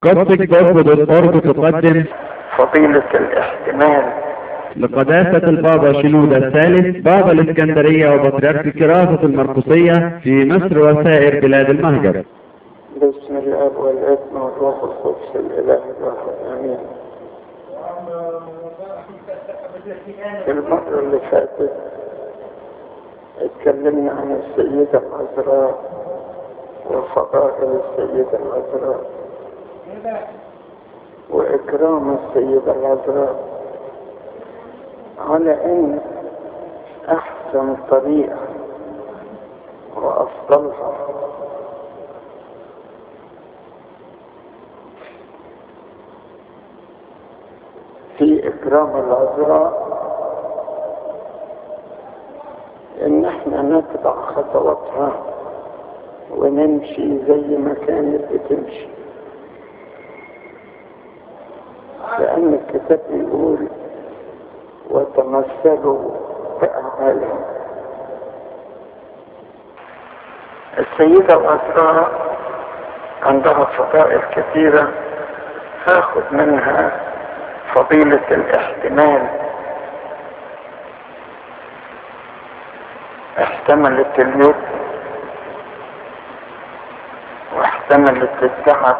قصة جذب الأرض تقدم فضيلة الاحتمال لقداسة البابا شنودة الثالث بابا الإسكندرية وبطريرك الكراسة المرقسية في مصر وسائر بلاد المهجر باسم الاب والابن والروح القدس الاله الواحد امين المرة اللي فاتت اتكلمنا عن السيدة العذراء وفضائل السيدة العذراء وإكرام السيدة العذراء على أن أحسن طريقة وأفضلها في إكرام العذراء إن إحنا نتبع خطواتها ونمشي زي ما كانت بتمشي لأن الكتاب يقول وتمثلوا بأعمالهم السيدة العذراء عندها فضائل كثيرة هاخد منها فضيلة الاحتمال احتملت اليد واحتملت التعب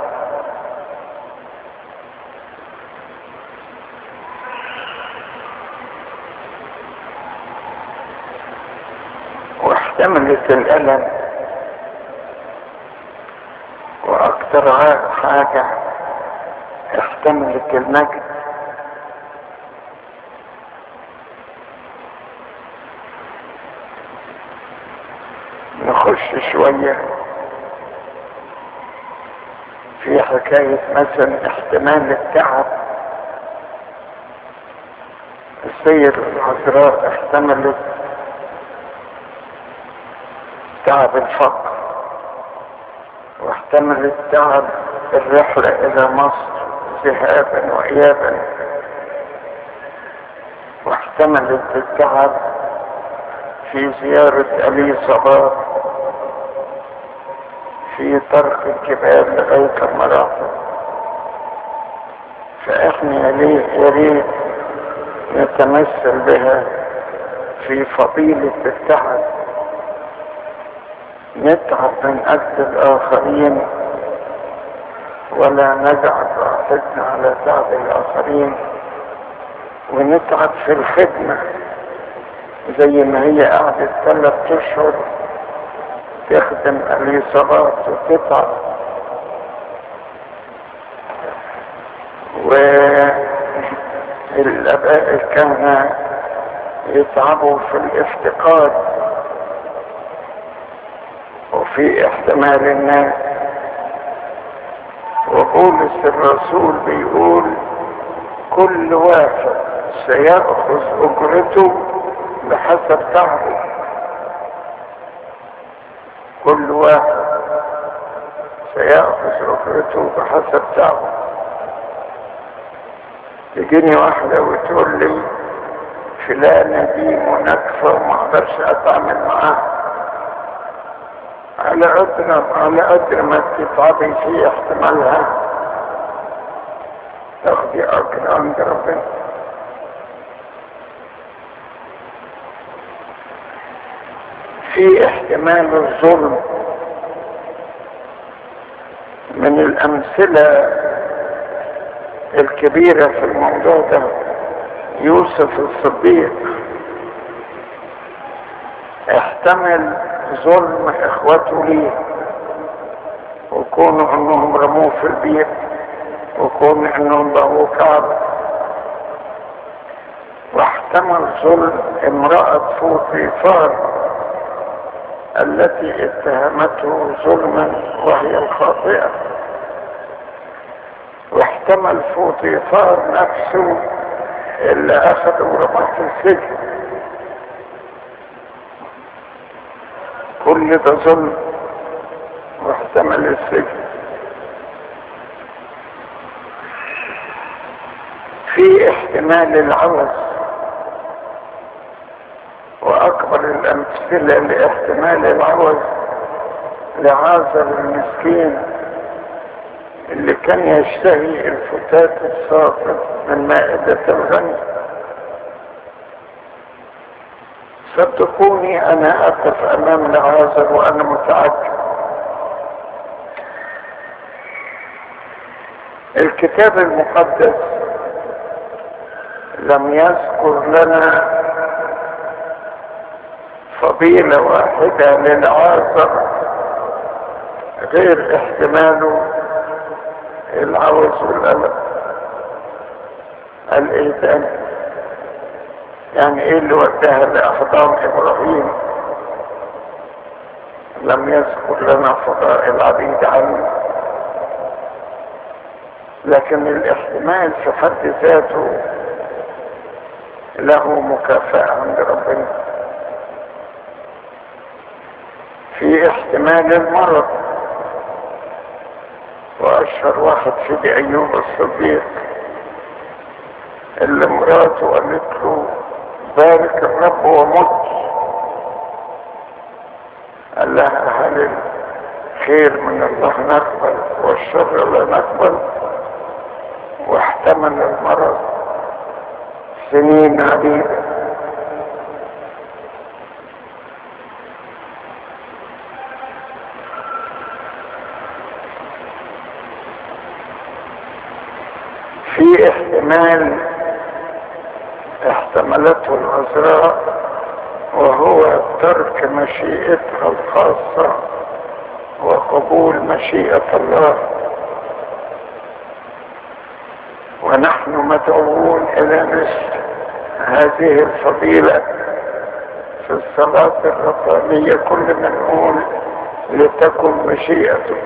واحتملت الألم وأكثر حاجة احتملت المجد نخش شوية في حكاية مثلا احتمال التعب السيد العذراء احتملت تعب الفقر واحتملت تعب الرحلة إلى مصر ذهابا وإيابا واحتملت التعب في زيارة أليصابات في طرق الجبال لغاية المرافق فإحنا يا ريت نتمثل بها في فضيلة التعب نتعب من أجل الآخرين ولا نجعل راحتنا على تعب الآخرين ونتعب في الخدمة زي ما هي قعدت ثلاث أشهر تخدم الإصابات وتتعب والآباء كان يتعبوا في الافتقاد وفي احتمال الناس وبولس الرسول بيقول كل واحد سيأخذ أجرته بحسب تعبه كل واحد سيأخذ أجرته بحسب تعبه تجيني واحدة وتقول لي فلانة دي منكفة وما اقدرش اتعامل معاها على قدر على قدر ما تتعبي في احتمالها تاخدي اجر عند ربنا في احتمال الظلم من الامثله الكبيره في الموضوع ده يوسف الصديق احتمل ظلم اخوته ليه وكونوا انهم رموه في البيت وكون انهم ضربوه كعب واحتمل ظلم امرأة فوطيفار التي اتهمته ظلما وهي الخاطئة واحتمل فوطيفار نفسه اللي اخذه ورماه في السجن كل ده ظلم واحتمل السجن في احتمال العوز واكبر الامثله لاحتمال العوز لعازر المسكين اللي كان يشتهي الفتات الساقط من مائدة الغني صدقوني انا اقف امام العازر وانا متعجب الكتاب المقدس لم يذكر لنا فضيلة واحدة للعازر غير احتماله العوز والألم قال ايه تاني يعني ايه اللي وداها لاحضان ابراهيم لم يذكر لنا فضائل عديدة عنه لكن الاحتمال في حد ذاته له مكافأة عند ربنا في احتمال المرض واشهر واحد سيدي ايوب الصديق اللي مراته قالت له بارك الرب ومت قال لها هل الخير من الله نقبل والشر لا نقبل واحتمل المرض سنين عديدة في احتمال احتملته العذراء وهو ترك مشيئتها الخاصة وقبول مشيئة الله ونحن مدعوون الى مثل هذه الفضيلة في الصلاة الربانية كل ما نقول لتكن مشيئتك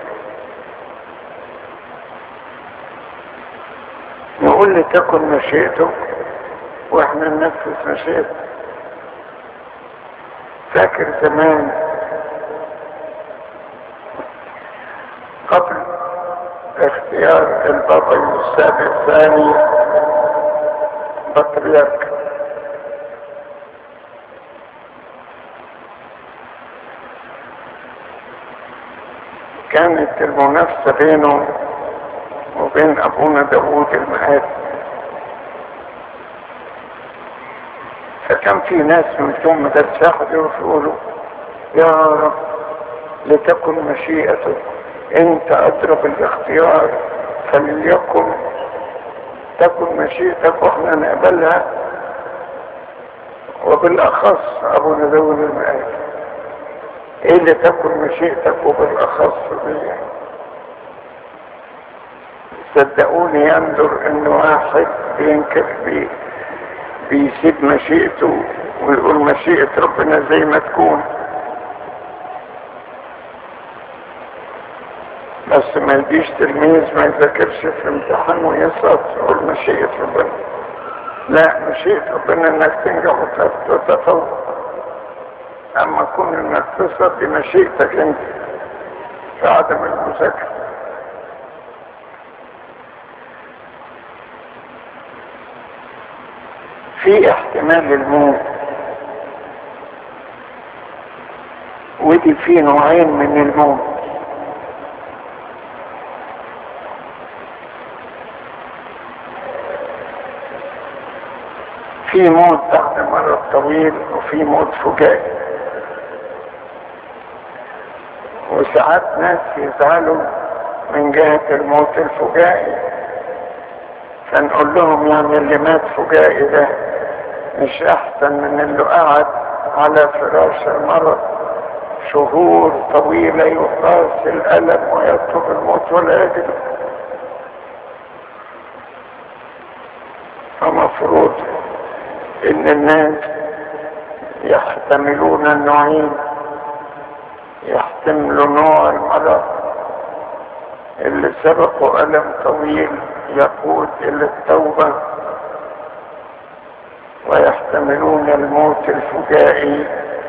نقول لتكن مشيئتك واحنا ننفذ مشيئتك فاكر زمان قبل اختيار البابا يوسف الثاني بطريرك كانت المنافسة بينه وبين ابونا داوود المآب فكان في ناس من ثم ده ياخدوا يقولوا يا رب لتكن مشيئتك انت اضرب الاختيار فليكن تكن مشيئتك واحنا نقبلها وبالاخص ابونا داود المآب ايه اللي تكن مشيئتك وبالاخص بيه صدقوني ينظر ان واحد بينكر بيه بيسيب مشيئته ويقول مشيئة ربنا زي ما تكون بس ما يجيش تلميذ ما يذاكرش في امتحان ويسقط يقول مشيئة ربنا لا مشيئة ربنا انك تنجح وتتفوق اما كون انك تسقط دي مشيئتك انت في عدم المذاكرة في احتمال الموت ودي في نوعين من الموت في موت بعد مرض طويل وفي موت فجائي وساعات ناس يزعلوا من جهة الموت الفجائي فنقول لهم يعني اللي مات فجائي ده مش احسن من اللي قعد على فراش المرض شهور طويلة يقاس الألم ويطلب الموت ولا يجد فمفروض ان الناس يحتملون النوعين يحتملوا نوع المرض اللي سبقه ألم طويل يقود إلى التوبة ويحتملون الموت الفجائي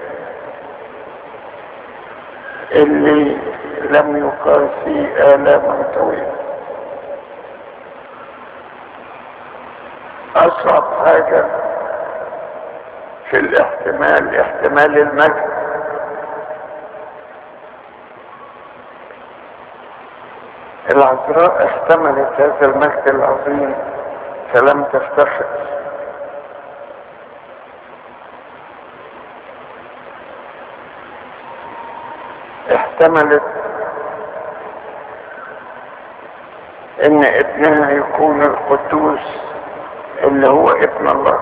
اللي لم يقاسي آلاما طويلة أصعب حاجة في الاحتمال احتمال المجد العذراء احتملت هذا المجد العظيم فلم تفتخر احتملت ان ابنها يكون القدوس اللي هو ابن الله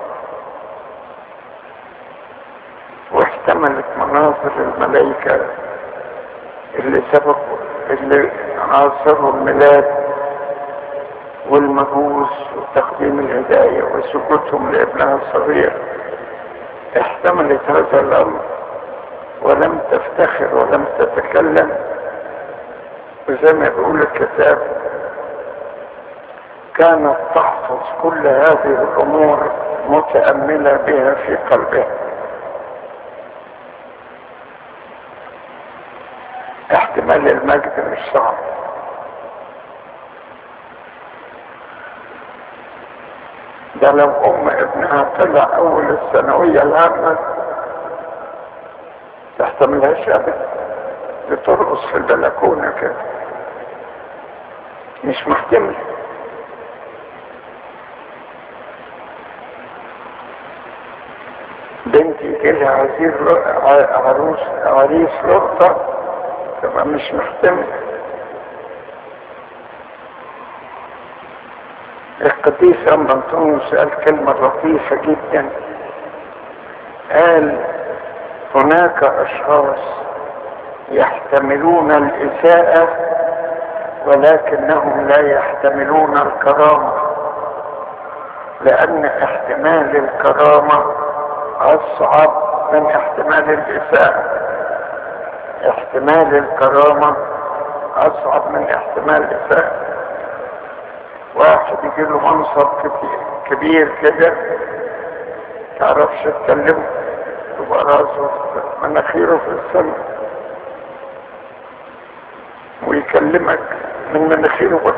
واحتملت مناظر الملائكة اللي سبقوا اللي عاصروا الميلاد والمجوس وتقديم الهداية وسكوتهم لابنها الصغير احتملت هذا الامر ولم تفتخر ولم تتكلم وزي ما بيقول الكتاب كانت تحفظ كل هذه الامور متأملة بها في قلبها احتمال المجد مش صعب ده لو ام ابنها طلع اول الثانوية العامة تحتملهاش ابدا بترقص في البلكونة كده مش محتمل بنتي جالها عزيز عروس عريس لقطة تبقى مش محتمل القديس أما أنطونيوس قال كلمة لطيفة جدا قال هناك أشخاص يحتملون الإساءة ولكنهم لا يحتملون الكرامة لأن احتمال الكرامة أصعب من احتمال الإساءة احتمال الكرامة أصعب من احتمال الإساءة واحد يجي له منصب كبير كده تعرفش تكلمه تبقى راسه مناخيره في السماء ويكلمك من مناخيره بس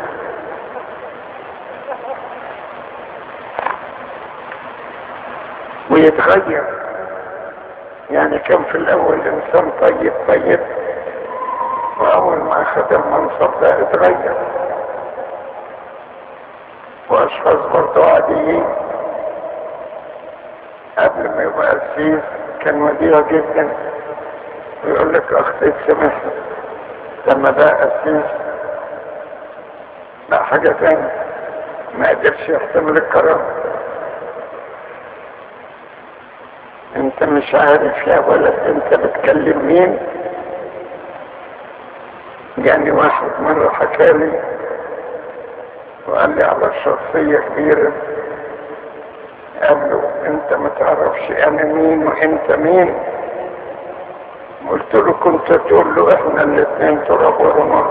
ويتغير يعني كان في الاول انسان طيب طيب واول ما اخذ المنصب ده اتغير واشخاص برضه عاديين قبل ما يبقى قسيس كان وديع جدا ويقول لك اخطيت سامحني لما بقى قسيس بقى حاجة تانية ما قدرش يحتمل الكرامة انت مش عارف يا ولد انت بتكلم مين جاني واحد مرة حكالي وقال لي على شخصية كبيرة قال له انت ما تعرفش انا مين وانت مين قلت له كنت تقول له احنا الاثنين تراب ورماد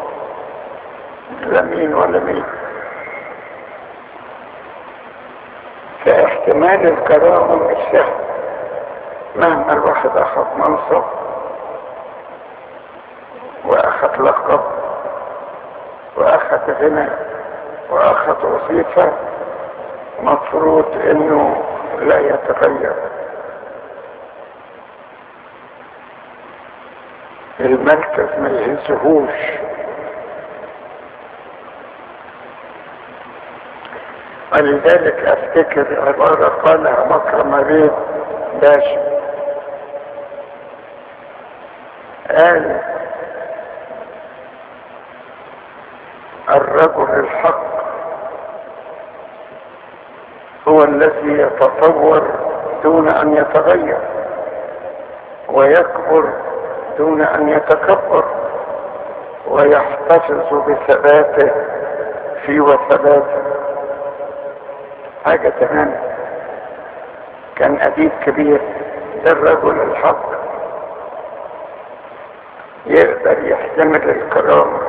لا مين ولا مين فاحتمال الكرامة مش سهل مهما الواحد اخذ منصب واخذ لقب واخذ غنى واخذ وظيفة مفروض انه لا يتغير المركز ما يهزهوش ولذلك افتكر عبارة قالها مكرم بيت باشا قال الرجل الحق هو الذي يتطور دون ان يتغير ويكبر دون ان يتكبر ويحتفظ بثباته في وثباته حاجة تمام كان أديب كبير ده الرجل الحق يقدر يحتمل الكرامة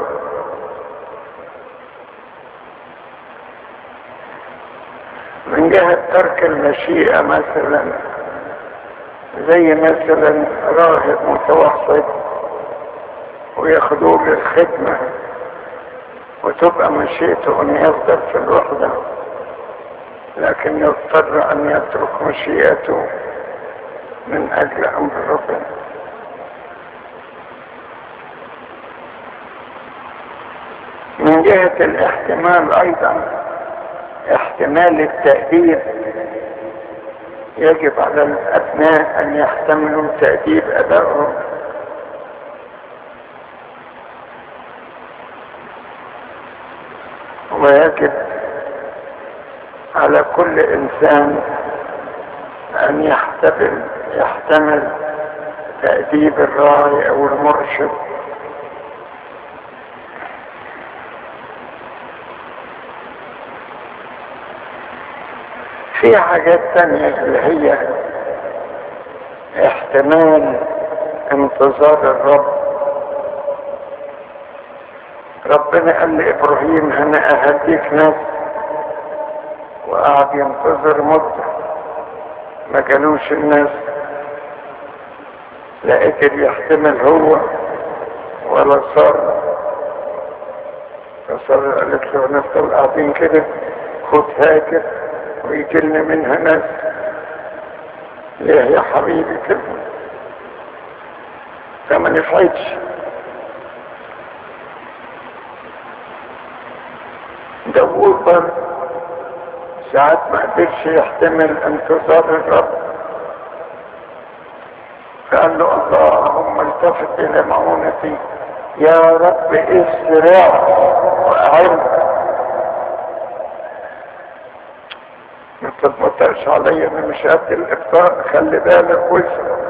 من جهة ترك المشيئة مثلا زي مثلا راهب متوسط وياخدوه للخدمة وتبقى مشيئته ان يفضل في الوحدة لكن يضطر ان يترك مشيئته من اجل امر ربنا من جهة الاحتمال ايضا احتمال التأديب يجب على الابناء ان يحتملوا تأديب ابائهم ويجب على كل انسان ان يحتمل يحتمل تأديب الراعي او المرشد في حاجات تانية اللي هي احتمال انتظار الرب ربنا قال لابراهيم انا اهديك ناس وقعد ينتظر مدة ما كانوش الناس لا قدر يحتمل هو ولا صار فصار قالت له نفضل قاعدين كده خد هاجر ويجيلنا منها ناس ليه يا حبيبي كده فما نفعتش داوود برضه ساعات ما قدرش يحتمل انتظار الرب قال له اللهم التفت الى معونتي يا رب اسرع واعن ما تتبطرش عليا انا مش قد الابطاء خلي بالك واسرع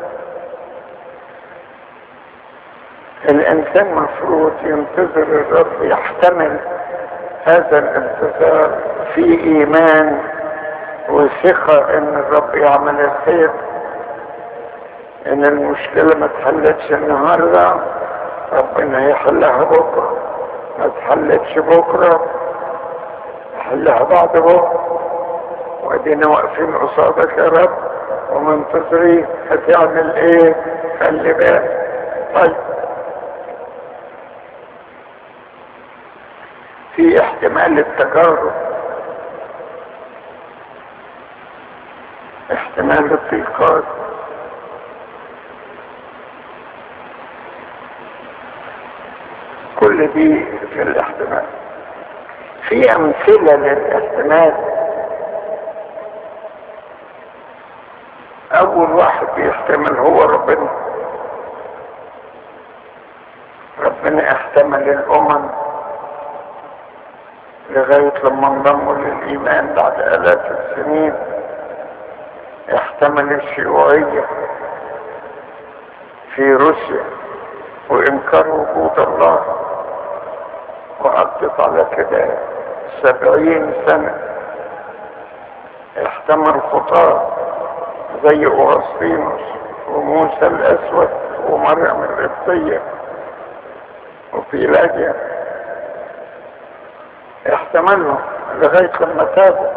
الانسان مفروض ينتظر الرب يحتمل هذا الانتظار في ايمان وثقة ان الرب يعمل الخير ان المشكلة ما تحلتش النهاردة ربنا يحلها بكرة ما تحلتش بكرة يحلها بعد بكرة وادينا واقفين قصادك يا رب ومنتظرين هتعمل ايه خلي بالك طيب في احتمال التجارب احتمال الضيقات كل دي في الاحتمال في امثله للاحتمال اول واحد بيحتمل هو ربنا ربنا احتمل الامم لغاية لما انضموا للإيمان بعد آلاف السنين احتمل الشيوعية في روسيا وإنكار وجود الله وعدت على كده سبعين سنة احتمل خطاه زي أوغسطينوس وموسى الأسود ومريم القبطية وفيلاجيا احتملهم لغاية لما تابوا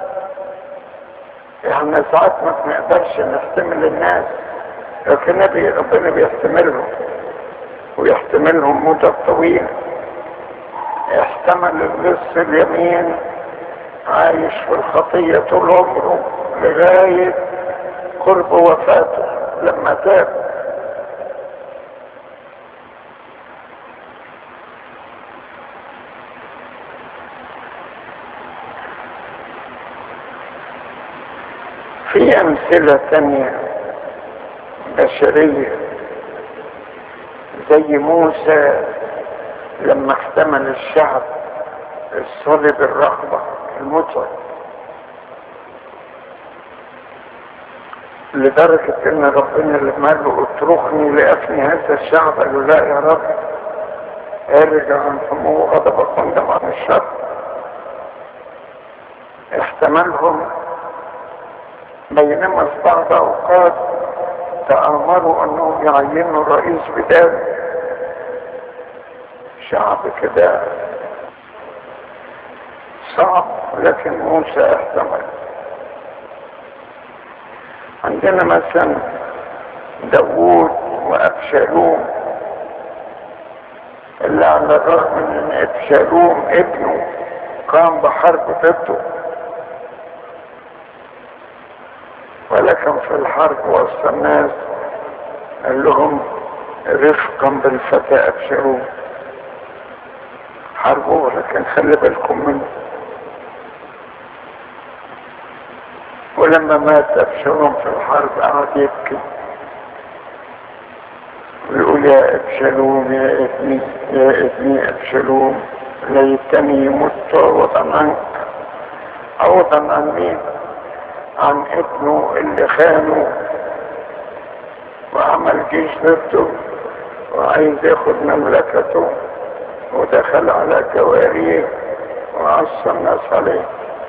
احنا ساعات ما بنقدرش نحتمل الناس لكن نبي ربنا بيحتملهم ويحتملهم مدة طويلة احتمل اللص اليمين عايش في الخطية طول عمره لغاية قرب وفاته لما تاب في امثلة تانية بشرية زي موسى لما احتمل الشعب الصلب الرغبة المتعب لدرجة ان ربنا لما قال له اتركني لافني هذا الشعب قال له لا يا رب ارجع عن سمو غضبك واندم عن الشر احتملهم بينما في بعض اوقات تأمروا انهم يعينوا رئيس بدال شعب كده صعب لكن موسى احتمل عندنا مثلا داوود وابشالوم اللي على الرغم من ان ابشالوم ابنه قام بحرب ضده ولكن في الحرب وسط الناس قال لهم رفقا بالفتى ابشروا حاربوه لكن خلي بالكم منه ولما مات ابشرهم في الحرب قعد يبكي ويقول يا ابشلوم يا ابني يا ابني ابشلوم ليتني مت عوضا عنك عوضا عن مين عن ابنه اللي خانه وعمل جيش ضده وعايز ياخد مملكته ودخل على جواريه وعصى الناس عليه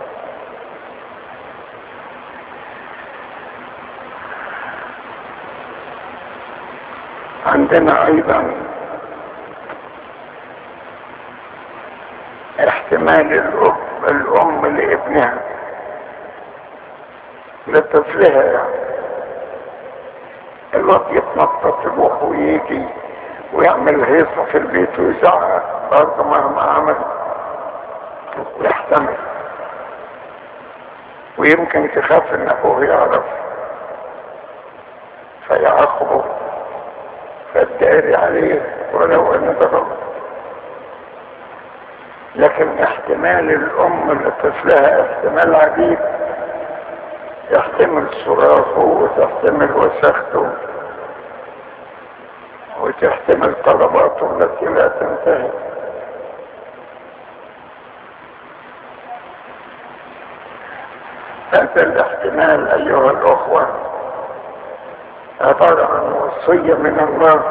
عندنا ايضا احتمال الأم, الام لابنها لطفلها يعني الواد يتنطط يروح ويجي ويعمل هيصة في البيت ويزعق برضه مهما عمل يحتمل ويمكن تخاف ان ابوه يعرف فيعاقبه فالداري عليه ولو ان ضرب لكن احتمال الام لطفلها احتمال عجيب يحتمل صراخه وتحتمل وسخته وتحتمل طلباته التي لا تنتهي هذا الاحتمال ايها الاخوه عباره عن وصيه من الله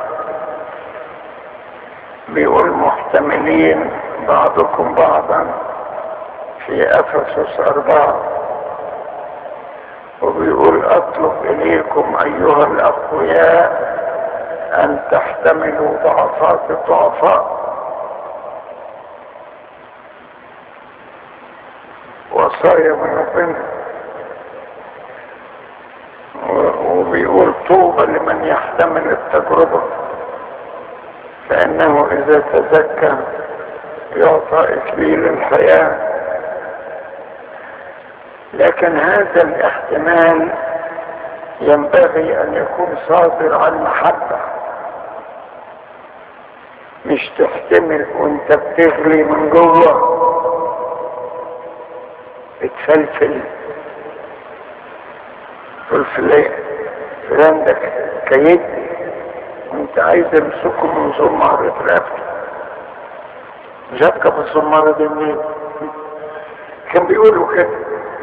بيقول محتملين بعضكم بعضا في افسس اربعه وبيقول اطلب اليكم ايها الاقوياء ان تحتملوا ضعفات الضعفاء وصايا من ربنا وبيقول طوبى لمن يحتمل التجربة فإنه إذا تزكى يعطى إكليل الحياة لكن هذا الاحتمال ينبغي أن يكون صادر عن محبة مش تحتمل وانت بتغلي من جوه بتفلفل فلفل فلان ده كيد وانت عايز امسكه من زمارة رقبته جابك بالزمارة دي منين كان بيقولوا كده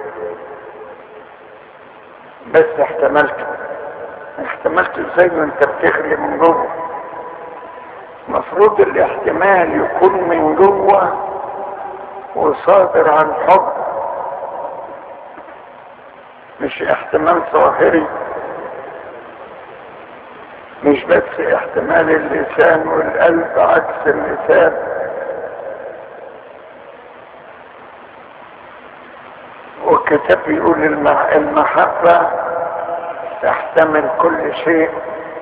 بس احتملته احتملته ازاي وانت بتغلي من جوه المفروض الاحتمال يكون من جوه وصادر عن حب مش احتمال ظاهري مش بس احتمال اللسان والقلب عكس اللسان والكتاب يقول المحبة تحتمل كل شيء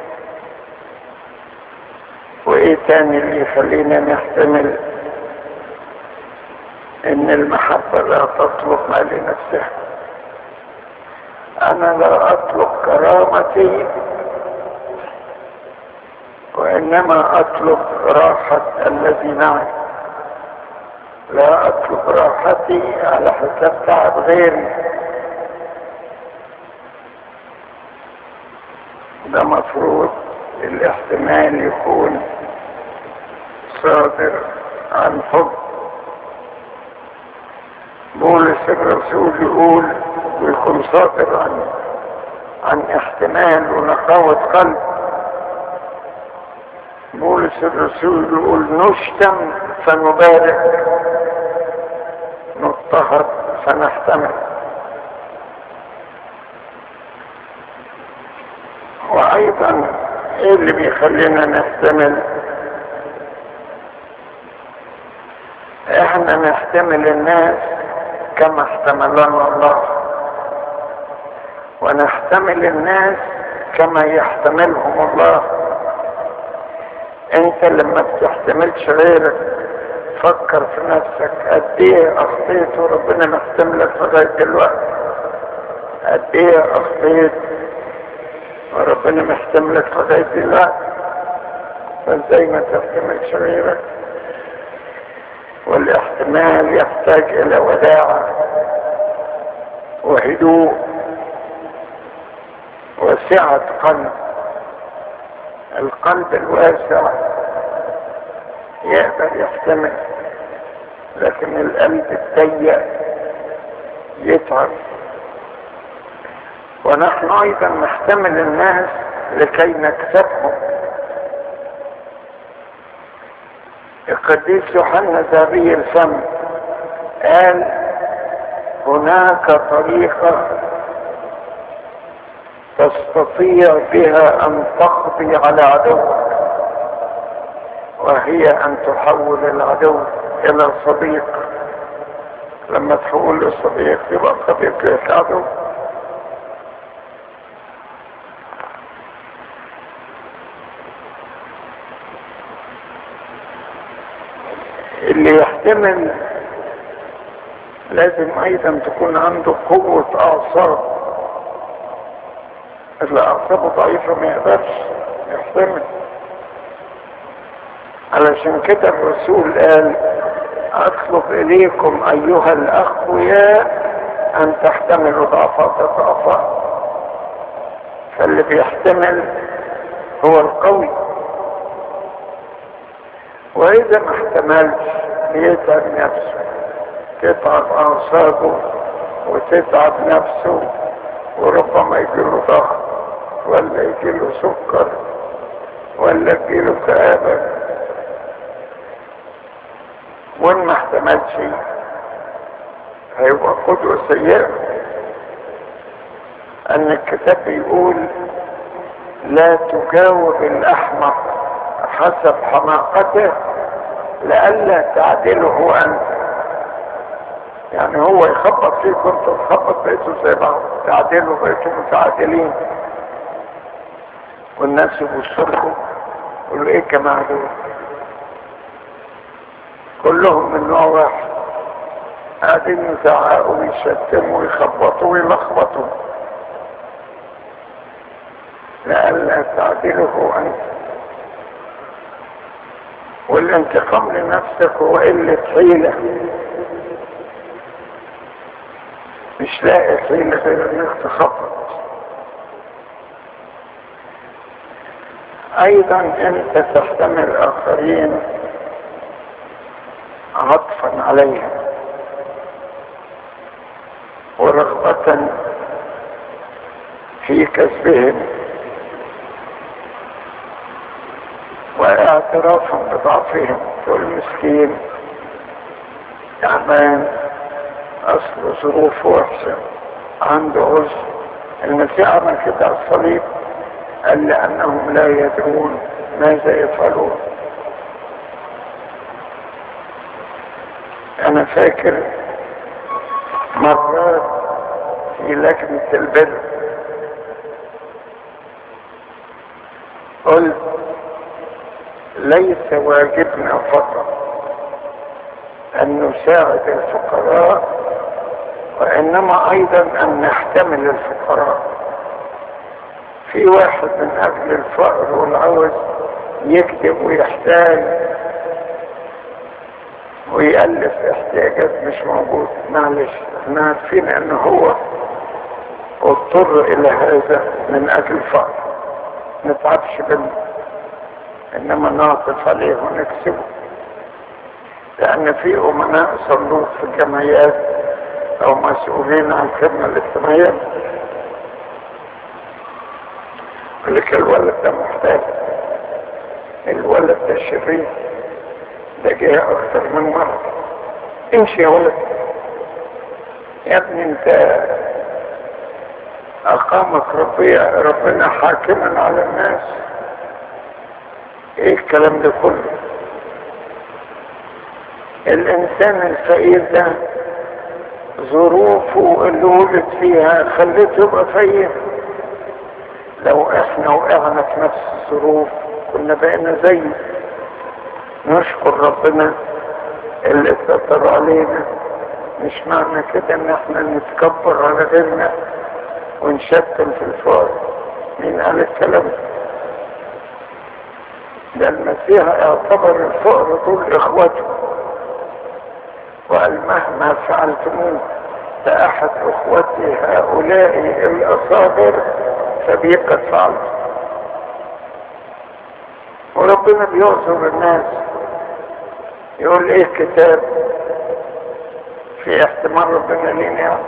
وايه تاني اللي يخلينا نحتمل ان المحبة لا تطلب ما لنفسها انا لا اطلب كرامتي وانما اطلب راحة الذي معي لا اطلب راحتي على حساب تعب غيري ده مفروض الاحتمال يكون صادر عن حب بولس الرسول يقول ويكون صادر عن عن احتمال ونقاوة قلب بولس الرسول يقول نشتم فنبارك نضطهد فنحتمل وايضا ايه اللي بيخلينا نحتمل احنا نحتمل الناس كما احتملنا الله ونحتمل الناس كما يحتملهم الله انت لما بتحتملش غيرك فكر في نفسك قد ايه اخطيت وربنا محتملك لغايه دلوقتي قد ايه اخطيت وربنا محتملك لغايه دلوقتي فازاي ما تحتملش غيرك والاحتمال يحتاج الى وداعة وهدوء وسعة قلب القلب الواسع يقدر يحتمل لكن القلب الضيق يتعب ونحن ايضا نحتمل الناس لكي نكسبهم القديس يوحنا ذهبي الفم قال هناك طريقة تستطيع بها ان تقضي على عدوك وهي ان تحول العدو الى صديق لما تحول لصديق يبقى صديق العدو اللي يحتمل لازم ايضا تكون عنده قوة اعصاب اللي اعصابه ضعيفة ما يقدرش يحتمل علشان كده الرسول قال اطلب اليكم ايها الاخوياء ان تحتملوا ضعفات الضعفاء فاللي بيحتمل هو القوي واذا ما احتملش يتعب نفسه تتعب اعصابه وتتعب نفسه وربما يجيله ضغط ولا يجيله سكر ولا يجيله كآبة وان ما احتملش هيبقى قدوة سيئة ان الكتاب بيقول لا تجاوب الاحمق حسب حماقته لئلا تعدله انت يعني هو يخبط فيك وانت تخبط بقيتوا زي بعض تعدلوا بقيتوا متعادلين والناس يبصوا لكم يقولوا ايه الجماعه دول كلهم من نوع واحد قاعدين يزعقوا ويشتموا ويخبطوا ويلخبطوا لئلا تعدله انت والانتقام لنفسك هو قلة حيلة مش لاقي حيلة غير انك تخبط ايضا انت تحتمل اخرين عطفا عليهم ورغبة في كسبهم واعترافا بضعفهم تقول مسكين تعبان اصل ظروفه وحشة عنده عذر المسيح عمل كده على الصليب قال لانهم لا يدرون ماذا يفعلون انا فاكر مرات في لجنة البر قلت ليس واجبنا فقط ان نساعد الفقراء وانما ايضا ان نحتمل الفقراء في واحد من اجل الفقر والعوز يكذب ويحتاج ويألف احتياجات مش موجود معلش احنا عارفين ان هو اضطر الى هذا من اجل الفقر نتعبش منه انما نعطف عليه ونكسبه لان في امناء صندوق في الجمعيات او مسؤولين عن الخدمة الاجتماعية يقول لك الولد ده محتاج الولد ده شرير ده جه اكتر من مرة امشي يا ولد يا ابني انت اقامك ربي ربنا حاكما على الناس ايه الكلام ده كله الانسان الفقير ده ظروفه اللي ولد فيها خليته يبقى فقير لو احنا وقعنا في نفس الظروف كنا بقينا زيه نشكر ربنا اللي ستر علينا مش معنى كده ان احنا نتكبر على غيرنا ونشتم في الفار مين قال الكلام ده ده المسيح اعتبر الفقر دول اخوته وقال مهما فعلتموه لأحد أخوتي هؤلاء الأصابر فبي قد فعلت وربنا بيعذر الناس يقول ايه الكتاب في احتمال ربنا لينا يعني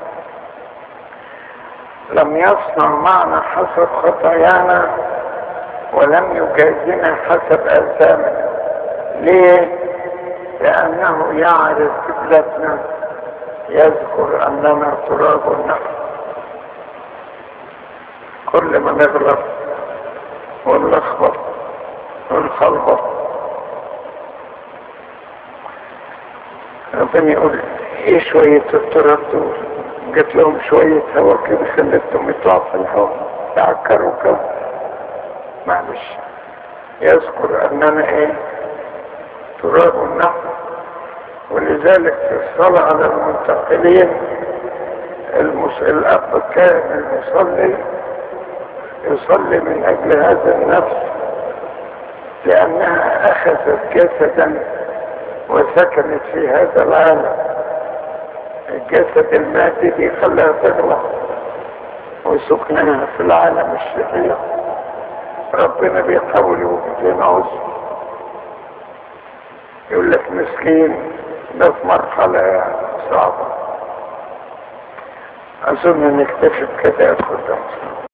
لم يصنع معنا حسب خطايانا ولم يجازنا حسب اثامنا ليه لانه يعرف قبلتنا يذكر اننا تراب نحن كل ما نغلط ونلخبط ونخلبط ربنا يقول ايه شوية التراب دول جت لهم شوية هوا كده خلتهم يطلعوا في الهواء يعكروا كده معلش يذكر اننا ايه تراب نحن ولذلك في الصلاة على المنتقلين المس... الأب كان المصلي يصلي من أجل هذا النفس لأنها أخذت جسدا وسكنت في هذا العالم الجسد المادي دي خلاها تغلق وسكنها في العالم الشرير ربنا بيحاول يوجد عذر يقول لك مسكين ده في مرحلة صعبة أظن نكتفي بكده يا أخوة